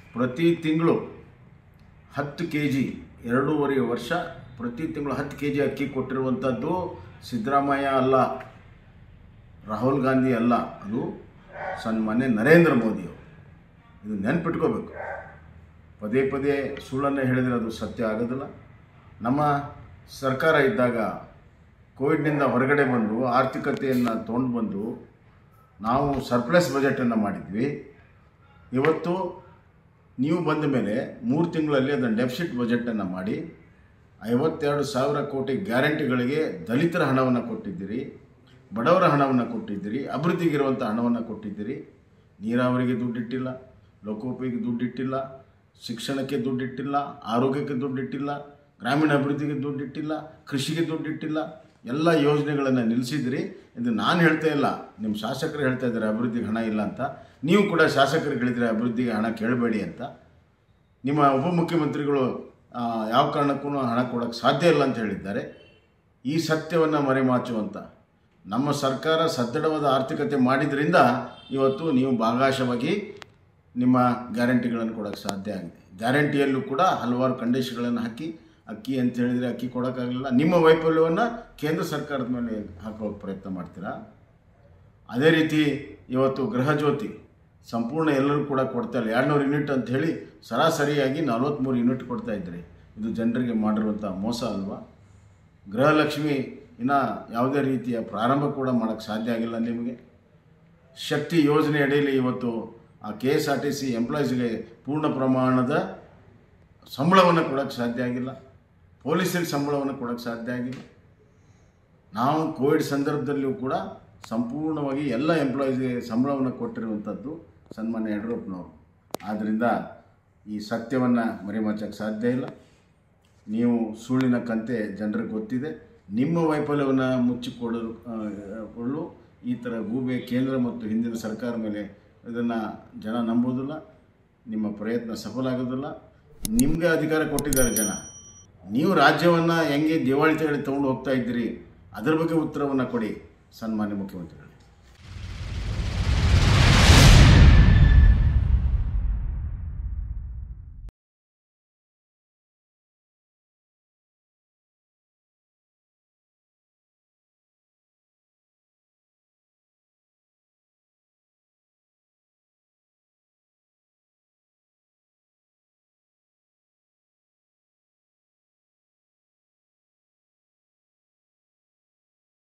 ಪ್ರತಿ ತಿಂಗಳು ಹತ್ತು ಕೆ ಜಿ ಎರಡೂವರೆ ವರ್ಷ ಪ್ರತಿ ತಿಂಗಳು ಹತ್ತು ಕೆ ಜಿ ಅಕ್ಕಿ ಕೊಟ್ಟಿರುವಂಥದ್ದು ಸಿದ್ದರಾಮಯ್ಯ ಅಲ್ಲ ರಾಹುಲ್ ಗಾಂಧಿ ಅಲ್ಲ ಅದು ಸನ್ಮಾನ್ಯ ನರೇಂದ್ರ ಮೋದಿಯವರು ಇದು ನೆನ್ಪಿಟ್ಕೋಬೇಕು ಪದೇ ಪದೇ ಸುಳ್ಳನ್ನು ಹೇಳಿದರೆ ಅದು ಸತ್ಯ ಆಗೋದಿಲ್ಲ ನಮ್ಮ ಸರ್ಕಾರ ಇದ್ದಾಗ ಕೋವಿಡ್ನಿಂದ ಹೊರಗಡೆ ಬಂದು ಆರ್ಥಿಕತೆಯನ್ನು ತೊಗೊಂಡು ಬಂದು ನಾವು ಸರ್ಪ್ಲಸ್ ಬಜೆಟನ್ನು ಮಾಡಿದ್ವಿ ಇವತ್ತು ನೀವು ಬಂದ ಮೇಲೆ ಮೂರು ತಿಂಗಳಲ್ಲಿ ಅದನ್ನು ಡೆಫಿಸಿಟ್ ಬಜೆಟನ್ನು ಮಾಡಿ ಐವತ್ತೆರಡು ಸಾವಿರ ಕೋಟಿ ಗ್ಯಾರಂಟಿಗಳಿಗೆ ದಲಿತರ ಹಣವನ್ನು ಕೊಟ್ಟಿದ್ದೀರಿ ಬಡವರ ಹಣವನ್ನು ಕೊಟ್ಟಿದ್ದೀರಿ ಅಭಿವೃದ್ಧಿಗಿರುವಂಥ ಹಣವನ್ನು ಕೊಟ್ಟಿದ್ದೀರಿ ನೀರಾವರಿಗೆ ದುಡ್ಡಿಟ್ಟಿಲ್ಲ ಲೋಕೋಪಯೋಗಿ ದುಡ್ಡಿಟ್ಟಿಲ್ಲ ಶಿಕ್ಷಣಕ್ಕೆ ದುಡ್ಡಿಟ್ಟಿಲ್ಲ ಆರೋಗ್ಯಕ್ಕೆ ದುಡ್ಡಿಟ್ಟಿಲ್ಲ ಗ್ರಾಮೀಣ ಅಭಿವೃದ್ಧಿಗೆ ದುಡ್ಡಿಟ್ಟಿಲ್ಲ ಕೃಷಿಗೆ ದುಡ್ಡಿಟ್ಟಿಲ್ಲ ಎಲ್ಲ ಯೋಜನೆಗಳನ್ನು ನಿಲ್ಲಿಸಿದ್ರಿ ಇದು ನಾನು ಹೇಳ್ತಾ ಇಲ್ಲ ನಿಮ್ಮ ಶಾಸಕರು ಹೇಳ್ತಾ ಇದ್ದಾರೆ ಅಭಿವೃದ್ಧಿಗೆ ಹಣ ಇಲ್ಲ ಅಂತ ನೀವು ಕೂಡ ಶಾಸಕರಿಗೆ ಹೇಳಿದರೆ ಅಭಿವೃದ್ಧಿಗೆ ಹಣ ಕೇಳಬೇಡಿ ಅಂತ ನಿಮ್ಮ ಉಪಮುಖ್ಯಮಂತ್ರಿಗಳು ಆ, ಯಾವ ಕಾರಣಕ್ಕೂ ಹಣ ಕೊಡೋಕ್ಕೆ ಸಾಧ್ಯ ಇಲ್ಲ ಅಂತ ಹೇಳಿದ್ದಾರೆ ಈ ಸತ್ಯವನ್ನು ಮರೆಮಾಚುವಂತ ನಮ್ಮ ಸರ್ಕಾರ ಸದೃಢವಾದ ಆರ್ಥಿಕತೆ ಮಾಡಿದ್ರಿಂದ ಇವತ್ತು ನೀವು ಭಾಗಶವಾಗಿ ನಿಮ್ಮ ಗ್ಯಾರಂಟಿಗಳನ್ನು ಕೊಡೋಕ್ಕೆ ಸಾಧ್ಯ ಆಗಿದೆ ಗ್ಯಾರಂಟಿಯಲ್ಲೂ ಕೂಡ ಹಲವಾರು ಕಂಡೀಷನ್ಗಳನ್ನು ಹಾಕಿ ಅಕ್ಕಿ ಅಂತ ಹೇಳಿದರೆ ಅಕ್ಕಿ ಕೊಡೋಕ್ಕಾಗಲಿಲ್ಲ ನಿಮ್ಮ ವೈಫಲ್ಯವನ್ನು ಕೇಂದ್ರ ಸರ್ಕಾರದ ಮೇಲೆ ಹಾಕೋಕ್ಕೆ ಪ್ರಯತ್ನ ಮಾಡ್ತೀರಾ ಅದೇ ರೀತಿ ಇವತ್ತು ಗೃಹಜ್ಯೋತಿ ಸಂಪೂರ್ಣ ಎಲ್ಲರೂ ಕೂಡ ಕೊಡ್ತಾ ಇಲ್ಲ ಎರಡುನೂರು ಯೂನಿಟ್ ಅಂತ ಹೇಳಿ ಸರಾಸರಿಯಾಗಿ ನಲ್ವತ್ತ್ಮೂರು ಯೂನಿಟ್ ಕೊಡ್ತಾ ಇದ್ರಿ ಇದು ಜನರಿಗೆ ಮಾಡಿರುವಂಥ ಮೋಸ ಅಲ್ವಾ ಗೃಹಲಕ್ಷ್ಮಿ ಇನ್ನು ಯಾವುದೇ ರೀತಿಯ ಪ್ರಾರಂಭ ಕೂಡ ಮಾಡೋಕ್ಕೆ ಸಾಧ್ಯ ಆಗಿಲ್ಲ ನಿಮಗೆ ಶಕ್ತಿ ಯೋಜನೆ ಅಡಿಯಲ್ಲಿ ಇವತ್ತು ಆ K S R T C ಎಂಪ್ಲಾಯೀಸ್ಗೆ ಪೂರ್ಣ ಪ್ರಮಾಣದ ಸಂಬಳವನ್ನು ಕೊಡೋಕ್ಕೆ ಸಾಧ್ಯ ಆಗಿಲ್ಲ ಪೊಲೀಸರಿಗೆ ಸಂಬಳವನ್ನು ಕೊಡೋಕ್ಕೆ ಸಾಧ್ಯ ಆಗಿಲ್ಲ ನಾವು ಕೋವಿಡ್ ಸಂದರ್ಭದಲ್ಲಿಯೂ ಕೂಡ ಸಂಪೂರ್ಣವಾಗಿ ಎಲ್ಲ ಎಂಪ್ಲಾಯೀಸ್ಗೆ ಸಂಬಳವನ್ನು ಕೊಟ್ಟಿರುವಂಥದ್ದು ಸನ್ಮಾನ್ಯ ಯಡಿಯೂರಪ್ಪನವರು ಆದ್ದರಿಂದ ಈ ಸತ್ಯವನ್ನು ಮರೆಮಾಚಕ್ಕೆ ಸಾಧ್ಯ ಇಲ್ಲ ನೀವು ಸುಳ್ಳಿನ ಕಂತೆ ಜನರಿಗೆ ಗೊತ್ತಿದೆ ನಿಮ್ಮ ವೈಫಲ್ಯವನ್ನು ಮುಚ್ಚಿಕೊಡಲು ಆ, ಕೊಳ್ಳಲು ಈ ಥರ ಗೂಬೆ ಕೇಂದ್ರ ಮತ್ತು ಹಿಂದಿನ ಸರ್ಕಾರ ಮೇಲೆ ಇದನ್ನು ಜನ ನಂಬೋದಿಲ್ಲ ನಿಮ್ಮ ಪ್ರಯತ್ನ ಸಫಲ ಆಗೋದಿಲ್ಲ ನಿಮಗೆ ಅಧಿಕಾರ ಕೊಟ್ಟಿದ್ದಾರೆ ಜನ ನೀವು ರಾಜ್ಯವನ್ನು ಹೆಂಗೆ ದಿವಾಳಿ ತೆಗೆದು ತೊಗೊಂಡು ಹೋಗ್ತಾ ಇದ್ದೀರಿ ಅದರ ಬಗ್ಗೆ ಉತ್ತರವನ್ನು ಕೊಡಿ ಸನ್ಮಾನ್ಯ ಮುಖ್ಯಮಂತ್ರಿಗಳು